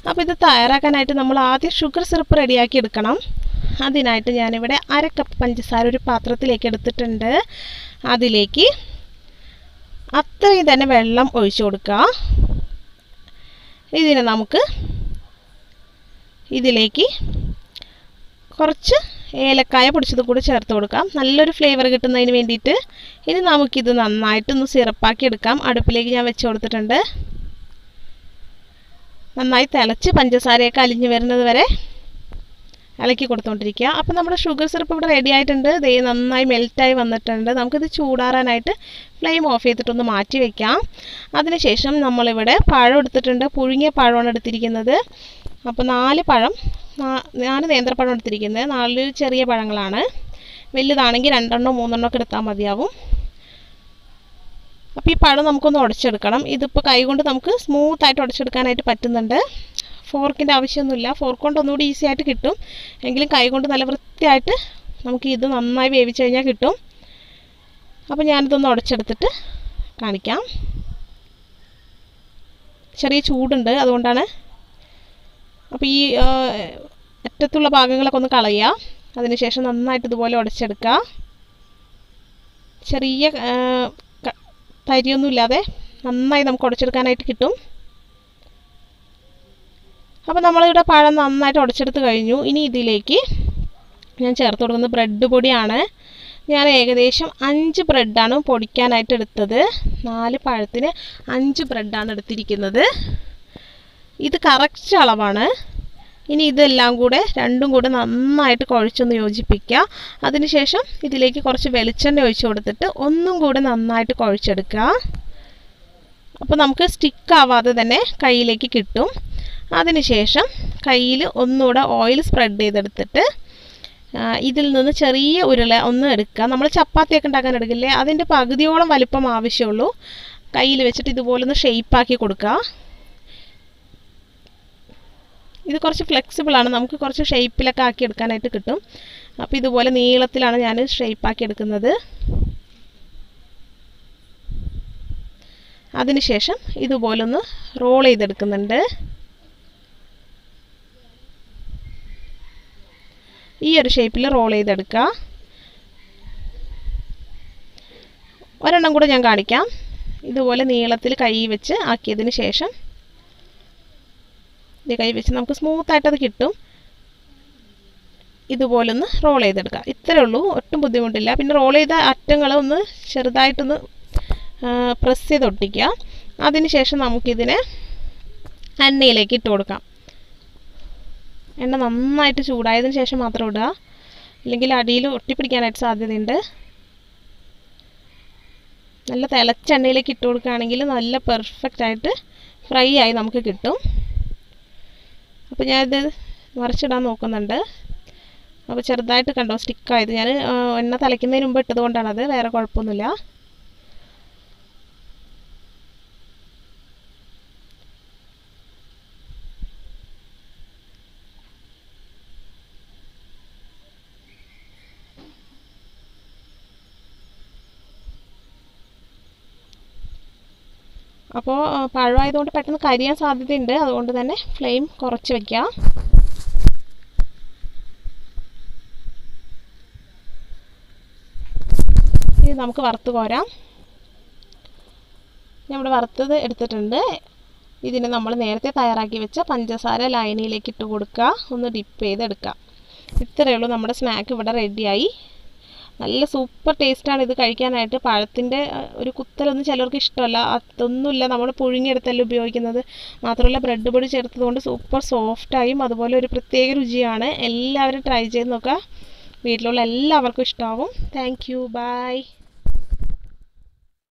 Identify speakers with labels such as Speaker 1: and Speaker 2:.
Speaker 1: അപ്പോൾ ഇത് തയ്യാറാക്കാനായിട്ട് നമ്മൾ ആദ്യം ഷുഗർ സിറപ്പ് റെഡിയാക്കി എടുക്കണം അതിനായിട്ട് ഞാനിവിടെ അര കപ്പ് പഞ്ചസാര ഒരു പാത്രത്തിലേക്ക് എടുത്തിട്ടുണ്ട് അതിലേക്ക് അത്രയും തന്നെ വെള്ളം ഒഴിച്ചു കൊടുക്കുക ഇതിന് നമുക്ക് ഇതിലേക്ക് കുറച്ച് ഏലക്കായ പൊടിച്ചത് കൂടി ചേർത്ത് കൊടുക്കാം നല്ലൊരു ഫ്ലേവർ കിട്ടുന്നതിന് വേണ്ടിയിട്ട് ഇനി നമുക്കിത് നന്നായിട്ടൊന്ന് സിറപ്പാക്കി എടുക്കാം അടുപ്പിലേക്ക് ഞാൻ വെച്ച് കൊടുത്തിട്ടുണ്ട് നന്നായി തിളച്ച് പഞ്ചസാരയൊക്കെ അലിഞ്ഞ് വരുന്നത് വരെ ഇളക്കി കൊടുത്തുകൊണ്ടിരിക്കുക അപ്പോൾ നമ്മുടെ ഷുഗർ സിറപ്പ് ഇവിടെ റെഡി ആയിട്ടുണ്ട് ദേ നന്നായി മെൽറ്റായി വന്നിട്ടുണ്ട് നമുക്കിത് ചൂടാറാനായിട്ട് ഫ്ലെയിം ഓഫ് ചെയ്തിട്ടൊന്ന് മാറ്റി വയ്ക്കാം അതിനുശേഷം നമ്മളിവിടെ പഴം എടുത്തിട്ടുണ്ട് പുഴുങ്ങിയ പഴമാണ് എടുത്തിരിക്കുന്നത് അപ്പോൾ നാല് പഴം നാല് നേന്ത്രപ്പഴം എടുത്തിരിക്കുന്നത് നാല് ചെറിയ പഴങ്ങളാണ് വലുതാണെങ്കിൽ രണ്ടെണ്ണോ മൂന്നെണ്ണോ ഒക്കെ എടുത്താൽ മതിയാവും അപ്പോൾ ഈ പഴം നമുക്കൊന്ന് ഉടച്ചെടുക്കണം ഇതിപ്പോൾ കൈകൊണ്ട് നമുക്ക് സ്മൂത്തായിട്ട് ഉടച്ചെടുക്കാനായിട്ട് പറ്റുന്നുണ്ട് ഫോർക്കിൻ്റെ ആവശ്യമൊന്നുമില്ല ഫോർക്ക് കൊണ്ട് ഒന്നുകൂടി ഈസി ആയിട്ട് കിട്ടും എങ്കിലും കൈ കൊണ്ട് നല്ല വൃത്തിയായിട്ട് നമുക്ക് ഇത് നന്നായി വേവിച്ച് കഴിഞ്ഞാൽ കിട്ടും അപ്പോൾ ഞാനിതൊന്ന് ഉടച്ചെടുത്തിട്ട് കാണിക്കാം ചെറിയ ചൂടുണ്ട് അതുകൊണ്ടാണ് അപ്പോൾ ഈ അറ്റത്തുള്ള ഭാഗങ്ങളൊക്കെ ഒന്ന് കളയുക അതിനുശേഷം നന്നായിട്ട് ഇതുപോലെ ഉടച്ചെടുക്കുക ചെറിയ തരിയൊന്നും ഇല്ലാതെ നന്നായി നമുക്ക് ഉടച്ചെടുക്കാനായിട്ട് കിട്ടും അപ്പോൾ നമ്മളിവിടെ പഴം നന്നായിട്ട് ഉടച്ചെടുത്ത് കഴിഞ്ഞു ഇനി ഇതിലേക്ക് ഞാൻ ചേർത്ത് കൊടുക്കുന്നത് ബ്രെഡ് പൊടിയാണ് ഞാൻ ഏകദേശം അഞ്ച് ബ്രെഡാണ് പൊടിക്കാനായിട്ട് എടുത്തത് നാല് പഴത്തിന് അഞ്ച് ബ്രെഡാണ് എടുത്തിരിക്കുന്നത് ഇത് കറക്റ്റ് അളവാണ് ഇനി ഇതെല്ലാം കൂടെ രണ്ടും കൂടെ നന്നായിട്ട് കുഴച്ചൊന്ന് യോജിപ്പിക്കുക അതിനുശേഷം ഇതിലേക്ക് കുറച്ച് വെളിച്ചെണ്ണ ഒഴിച്ച് കൊടുത്തിട്ട് ഒന്നും കൂടെ നന്നായിട്ട് കുഴച്ചെടുക്കുക അപ്പോൾ നമുക്ക് സ്റ്റിക്ക് ആവാതെ തന്നെ കയ്യിലേക്ക് കിട്ടും അതിനുശേഷം കയ്യിൽ ഒന്നുകൂടെ ഓയിൽ സ്പ്രെഡ് ചെയ്തെടുത്തിട്ട് ഇതിൽ നിന്ന് ചെറിയ ഉരുള ഒന്ന് എടുക്കുക നമ്മൾ ചപ്പാത്തിയൊക്കെ ഉണ്ടാക്കാൻ എടുക്കില്ലേ അതിൻ്റെ പകുതിയോളം വലിപ്പം ആവശ്യമുള്ളൂ കയ്യിൽ വെച്ചിട്ട് ഇതുപോലെ ഒന്ന് ഷെയ്പ്പാക്കി കൊടുക്കുക ഇത് കുറച്ച് ഫ്ലെക്സിബിൾ ആണ് നമുക്ക് കുറച്ച് ഷേപ്പിലൊക്കെ ആക്കി എടുക്കാനായിട്ട് കിട്ടും അപ്പോൾ ഇതുപോലെ നീളത്തിലാണ് ഞാൻ ഷേപ്പാക്കി എടുക്കുന്നത് അതിനുശേഷം ഇതുപോലൊന്ന് റോൾ ചെയ്തെടുക്കുന്നുണ്ട് ഈ ഒരു ഷേപ്പിൽ റോൾ ചെയ്തെടുക്കുക ഒരെണ്ണം കൂടെ ഞാൻ കാണിക്കാം ഇതുപോലെ നീളത്തിൽ കൈ വെച്ച് ആക്കിയതിന് ശേഷം ഇത് കൈ വെച്ച് നമുക്ക് സ്മൂത്തായിട്ട് അത് കിട്ടും ഇതുപോലൊന്ന് റോൾ ചെയ്തെടുക്കുക ഇത്രയേ ഉള്ളൂ ഒട്ടും ബുദ്ധിമുട്ടില്ല പിന്നെ റോൾ ചെയ്ത അറ്റങ്ങൾ ഒന്ന് ചെറുതായിട്ടൊന്ന് പ്രസ് ചെയ്ത് ഒട്ടിക്കുക അതിനുശേഷം നമുക്കിതിനെ എണ്ണയിലേക്ക് ഇട്ട് കൊടുക്കാം എണ്ണ നന്നായിട്ട് ചൂടായതിന് ശേഷം മാത്രം ഇടുക അല്ലെങ്കിൽ അടിയിൽ ഒട്ടിപ്പിടിക്കാനായിട്ട് സാധ്യതയുണ്ട് നല്ല തിളച്ച എണ്ണയിലേക്ക് ഇട്ട് കൊടുക്കുകയാണെങ്കിൽ നല്ല പെർഫെക്റ്റ് ആയിട്ട് ഫ്രൈ ആയി നമുക്ക് കിട്ടും അപ്പോൾ ഞാനിത് മറിച്ചിടാൻ നോക്കുന്നുണ്ട് അപ്പോൾ ചെറുതായിട്ട് കണ്ടോ സ്റ്റിക്കായത് ഞാൻ എണ്ണ തലയ്ക്കുന്നതിന് മുമ്പ് ഇട്ടത് കൊണ്ടാണത് വേറെ കുഴപ്പമൊന്നുമില്ല അപ്പോൾ പഴമായതുകൊണ്ട് പെട്ടെന്ന് കരിയാൻ സാധ്യതയുണ്ട് അതുകൊണ്ട് തന്നെ ഫ്ലെയിം കുറച്ച് വയ്ക്കുക ഇത് നമുക്ക് വറുത്ത് കോരാം നമ്മുടെ വറുത്തത് എടുത്തിട്ടുണ്ട് ഇതിന് നമ്മൾ നേരത്തെ തയ്യാറാക്കി വെച്ച പഞ്ചസാര ലൈനിയിലേക്ക് ഇട്ട് കൊടുക്കുക ഒന്ന് ഡിപ്പ് ചെയ്തെടുക്കുക ഇത്രയേ ഉള്ളൂ നമ്മുടെ സ്നാക്ക് ഇവിടെ റെഡിയായി നല്ല സൂപ്പർ ടേസ്റ്റാണ് ഇത് കഴിക്കാനായിട്ട് പഴത്തിൻ്റെ ഒരു കുത്തലൊന്നും ചിലർക്ക് ഇഷ്ടമല്ല അതൊന്നുമില്ല നമ്മൾ പുഴുങ്ങിയെടുത്തല്ല ഉപയോഗിക്കുന്നത് മാത്രമല്ല ബ്രെഡ് പൊടി ചേർത്തതുകൊണ്ട് സൂപ്പർ സോഫ്റ്റായും അതുപോലെ ഒരു പ്രത്യേക രുചിയാണ് എല്ലാവരും ട്രൈ ചെയ്ത് നോക്കുക വീട്ടിലുള്ള എല്ലാവർക്കും ഇഷ്ടമാവും താങ്ക് യു ബൈ